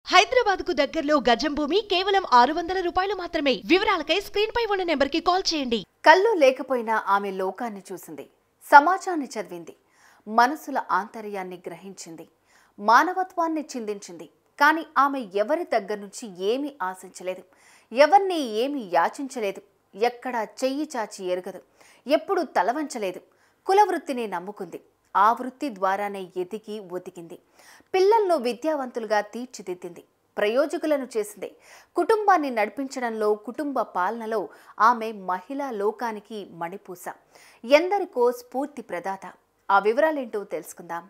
హైదరాబాద్ కు దగ్గరలో గజం భూమి కేవలం ఆరు వందల రూపాయలు మాత్రమే వివరాలకై స్క్రీన్ పై ఉన్న నెంబర్ కి కాల్ చేయండి కళ్ళు లేకపోయినా ఆమె లోకాన్ని చూసింది సమాజాన్ని చదివింది మనసుల ఆంతర్యాన్ని గ్రహించింది మానవత్వాన్ని చిందించింది కానీ ఆమె ఎవరి దగ్గర నుంచి ఏమీ ఆశించలేదు ఎవరిని ఏమీ యాచించలేదు ఎక్కడా చెయ్యి చాచి ఎరగదు ఎప్పుడు తలవంచలేదు కులవృత్తిని నమ్ముకుంది ఆ వృత్తి ద్వారానే ఎదిగి ఒదిగింది పిల్లలను విద్యావంతులుగా తీర్చిదిద్దింది ప్రయోజకులను చేసింది కుటుంబాన్ని నడిపించడంలో కుటుంబ పాలనలో ఆమె మహిళా లోకానికి మణిపూస ఎందరికో స్ఫూర్తి ప్రదాత ఆ వివరాలేంటో తెలుసుకుందాం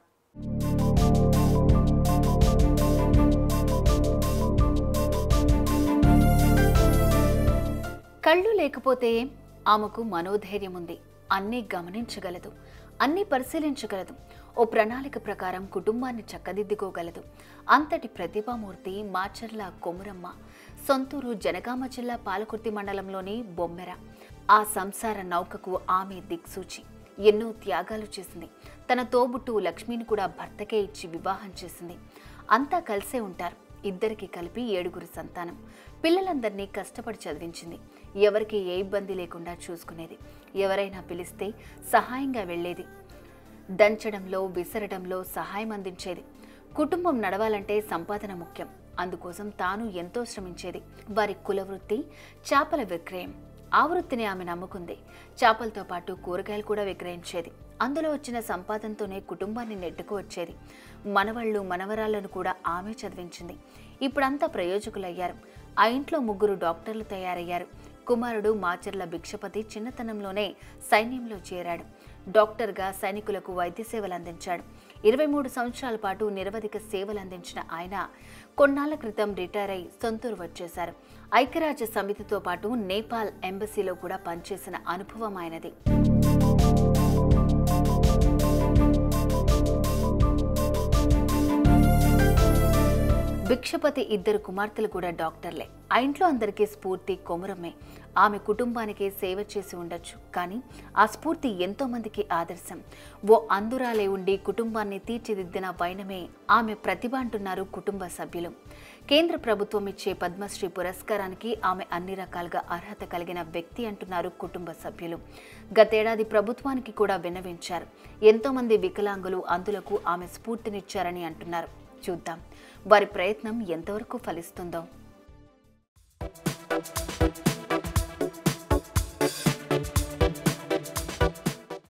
కళ్ళు లేకపోతే ఏం? ఆమెకు మనోధైర్యం ఉంది అన్నీ గమనించగలదు అన్నీ పరిశీలించగలదు ఓ ప్రణాళిక ప్రకారం కుటుంబాన్ని చక్కదిద్దుకోగలదు అంతటి ప్రతిభామూర్తి మాచర్ల కొమురమ్మ సొంతూరు జనగామ జిల్లా పాలకుర్తి మండలంలోని బొమ్మెర ఆ సంసార నౌకకు ఆమె దిక్సూచి ఎన్నో త్యాగాలు చేసింది తన తోబుట్టు లక్ష్మిని కూడా భర్తకే ఇచ్చి వివాహం చేసింది అంతా కలిసే ఉంటారు ఇద్దరికి కలిపి ఏడుగురు సంతానం పిల్లలందరినీ కష్టపడి చదివించింది ఎవరికి ఏ ఇబ్బంది లేకుండా చూసుకునేది ఎవరైనా పిలిస్తే సహాయంగా వెళ్ళేది దంచడంలో విసరడంలో సహాయం అందించేది కుటుంబం నడవాలంటే సంపాదన ముఖ్యం అందుకోసం తాను ఎంతో శ్రమించేది వారి కులవృత్తి చేపల విక్రయం ఆ వృత్తిని ఆమె నమ్ముకుంది చేపలతో పాటు కూరగాయలు కూడా విక్రయించేది అందులో వచ్చిన సంపాదనతోనే కుటుంబాన్ని నెట్టుకు వచ్చేది మనవళ్ళు మనవరాళ్లను కూడా ఆమె చదివించింది ఇప్పుడంతా ప్రయోజకులయ్యారు ఆ ఇంట్లో ముగ్గురు డాక్టర్లు తయారయ్యారు కుమారుడు మాచర్ల భిక్షపతి చిన్నతనంలోనే సైన్యంలో చేరాడు డాక్టర్గా సైనికులకు వైద్య సేవలు అందించాడు ఇరవై మూడు సంవత్సరాల పాటు నిరవధిక సేవలు అందించిన ఆయన కొన్నాళ్ల క్రితం రిటైర్ అయి సొంతూరు వచ్చేశారు ఐక్యరాజ్య సమితితో పాటు నేపాల్ ఎంబసీలో కూడా పనిచేసిన అనుభవం ఆయనది భిక్షపతి ఇద్దరు కుమార్తెలు కూడా డాక్టర్లే ఆ ఇంట్లో అందరికీ స్ఫూర్తి కొమురమ్మే ఆమె కుటుంబానికి సేవ చేసి ఉండొచ్చు కానీ ఆ స్ఫూర్తి ఎంతో మందికి ఆదర్శం ఓ అందురాలే ఉండి కుటుంబాన్ని తీర్చిదిద్దిన వైనమే ఆమె ప్రతిభ అంటున్నారు కుటుంబ సభ్యులు కేంద్ర ప్రభుత్వం ఇచ్చే పద్మశ్రీ పురస్కారానికి ఆమె అన్ని రకాలుగా అర్హత కలిగిన వ్యక్తి అంటున్నారు కుటుంబ సభ్యులు గతేడాది ప్రభుత్వానికి కూడా విన్నవించారు ఎంతో మంది వికలాంగులు అందులకు ఆమె స్ఫూర్తినిచ్చారని అంటున్నారు చూద్దాం వారి ప్రయత్నం ఎంతవరకు ఫలిస్తుందో